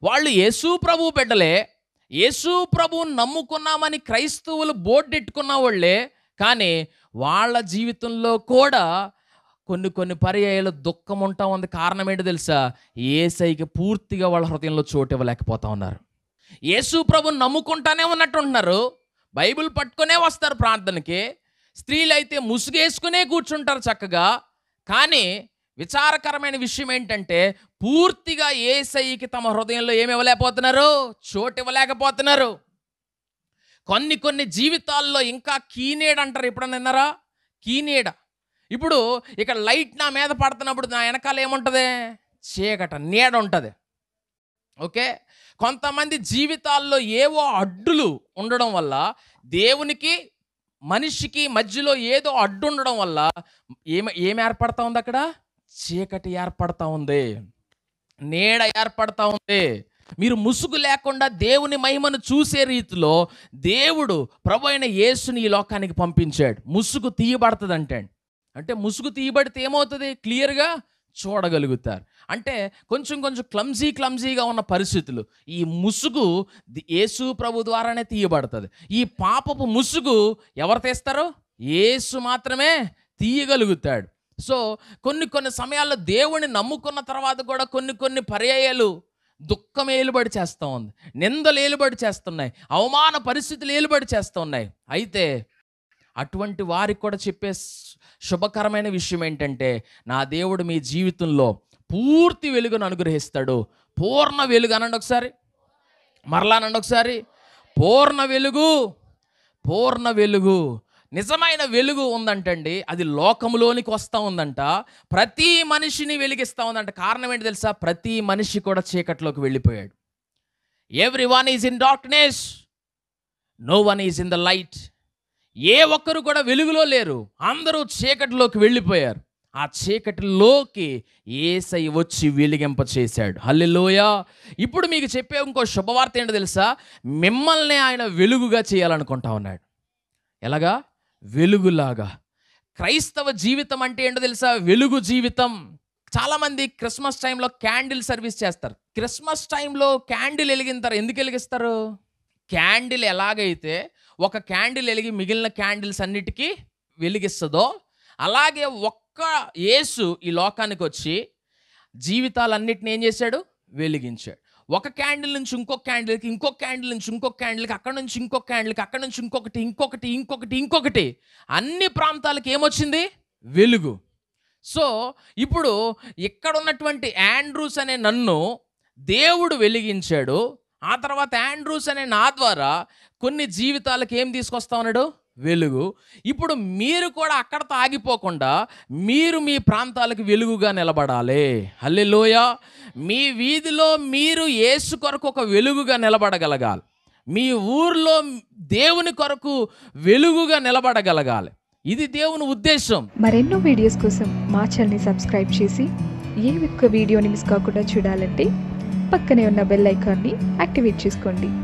వాళ్ళు యేసు ప్రభు బిడ్డలే యేసు ప్రభువుని నమ్ముకున్నామని క్రైస్తవులు బోర్డెట్టుకున్న వాళ్ళే కానీ వాళ్ళ జీవితంలో కూడా కొన్ని కొన్ని పర్యాయాలు దుఃఖం ఉంటా ఉంది కారణం ఏంటో తెలుసా ఏసైకి పూర్తిగా వాళ్ళ హృదయంలో చోటు ఇవ్వలేకపోతా ఉన్నారు యేసు ప్రభుని నమ్ముకుంటానే ఉన్నట్టు ఉంటున్నారు బైబిల్ పట్టుకునే వస్తారు ప్రార్థనకి స్త్రీలు అయితే ముసుగేసుకునే కూర్చుంటారు చక్కగా కానీ విచారకరమైన విషయం ఏంటంటే పూర్తిగా ఏసైకి తమ హృదయంలో ఏమి ఇవ్వలేకపోతున్నారు చోటు ఇవ్వలేకపోతున్నారు కొన్ని కొన్ని జీవితాల్లో ఇంకా కీనేడ్ అంటారు ఎప్పుడన్నా విన్నారా కీనేడ ఇప్పుడు ఇక్కడ లైట్ నా మీద పడుతున్నప్పుడు నా వెనకాల ఏముంటుంది చీకట నీడ ఉంటుంది ఓకే కొంతమంది జీవితాల్లో ఏవో అడ్డులు ఉండడం వల్ల దేవునికి మనిషికి మధ్యలో ఏదో అడ్డు ఉండడం వల్ల ఏమి ఏం ఏర్పడతా ఉంది అక్కడ చీకటి ఏర్పడతా ఉంది నీడ ఏర్పడతా ఉంది మీరు ముసుగు లేకుండా దేవుని మహిమను చూసే రీతిలో దేవుడు ప్రభు అయిన యేసుని ఈ లోకానికి పంపించాడు ముసుగు తీయబడుతుంది అంటే అంటే ముసుగు తీయబడితే ఏమవుతుంది క్లియర్గా చూడగలుగుతారు అంటే కొంచెం కొంచెం క్లమ్జీ క్లమ్జీగా ఉన్న పరిస్థితులు ఈ ముసుగు ది- యేసు ప్రభు ద్వారానే తీయబడుతుంది ఈ పాపపు ముసుగు ఎవరు తీస్తారు యేసు మాత్రమే తీయగలుగుతాడు సో కొన్ని కొన్ని సమయాల్లో దేవుని నమ్ముకున్న తర్వాత కూడా కొన్ని కొన్ని పర్యాయాలు దుఃఖం ఏలుబడి చేస్తూ ఉంది నిందలు ఏలుబడి చేస్తున్నాయి అవమాన పరిస్థితులు ఏలుబడి చేస్తున్నాయి అయితే అటువంటి వారికి కూడా చెప్పే స్- శుభకరమైన విషయం ఏంటంటే నా దేవుడు మీ జీవితంలో పూర్తి వెలుగును అనుగ్రహిస్తాడు పూర్ణ వెలుగు అనండి ఒకసారి మరలా అనండి ఒకసారి పూర్ణ వెలుగు పూర్ణ వెలుగు నిజమైన వెలుగు ఉందంటండి అది లోకములోనికి వస్తూ ఉందంట ప్రతి మనిషిని వెలిగిస్తూ ఉందంట కారణం ఏంటి తెలుసా ప్రతి మనిషి కూడా చీకట్లోకి వెళ్ళిపోయాడు everyone is in darkness no one is in the light ఏ ఒక్కరు కూడా వెలుగులో లేరు అందరూ చీకటిలోకి వెళ్ళిపోయారు ఆ చీకటిలోకి ఏసై వచ్చి వెలిగింప చేశాడు హల్లెలూయ ఇప్పుడు మీకు చెప్పే ఇంకో శుభవార్త ఏంటో తెలుసా మిమ్మల్ని ఆయన వెలుగుగా చేయాలనుకుంటా ఉన్నాడు ఎలాగా వెలుగులాగా క్రైస్తవ జీవితం అంటే ఏంటో తెలుసా వెలుగు జీవితం చాలామంది క్రిస్మస్ టైంలో క్యాండిల్ సర్వీస్ చేస్తారు క్రిస్మస్ టైంలో క్యాండిల్ వెలిగింతారు ఎందుకు వెలిగిస్తారు క్యాండిల్ ఎలాగైతే ఒక క్యాండిల్ వెలిగి మిగిలిన క్యాండిల్స్ అన్నిటికీ వెలిగిస్తుందో అలాగే ఒక్క యేసు ఈ లోకానికి వచ్చి జీవితాలన్నిటిని ఏం చేశాడు వెలిగించాడు ఒక క్యాండిల్ నుంచి ఇంకొక క్యాండిల్కి ఇంకొక క్యాండిల్ నుంచి ఇంకొక క్యాండిల్కి అక్కడ నుంచి ఇంకొక క్యాండిల్కి అక్కడ నుంచి ఇంకొకటి ఇంకొకటి ఇంకొకటి ఇంకొకటి అన్ని ప్రాంతాలకు ఏమొచ్చింది వెలుగు సో ఇప్పుడు ఇక్కడ ఉన్నటువంటి యాండ్రూస్ అనే నన్ను దేవుడు వెలిగించాడు ఆ తర్వాత యాండ్రూస్ అనే నా ద్వారా కొన్ని జీవితాలకు ఏం తీసుకొస్తా ఉన్నాడు వెలుగు ఇప్పుడు మీరు కూడా అక్కడతో ఆగిపోకుండా మీరు మీ ప్రాంతాలకు వెలుగుగా నిలబడాలి హల్లెలూయ మీ వీధిలో మీరు యేసు కొరకు ఒక వెలుగుగా నిలబడగలగాలి మీ ఊర్లో దేవుని కొరకు వెలుగుగా నిలబడగలగాలి ఇది దేవుని ఉద్దేశం మరెన్నో వీడియోస్ కోసం మా ఛానల్ని సబ్స్క్రైబ్ చేసి ఏ ఒక్క వీడియోని మిస్ కాకుండా చూడాలంటే పక్కనే ఉన్న బెల్ ఐకాన్ని యాక్టివేట్ చేసుకోండి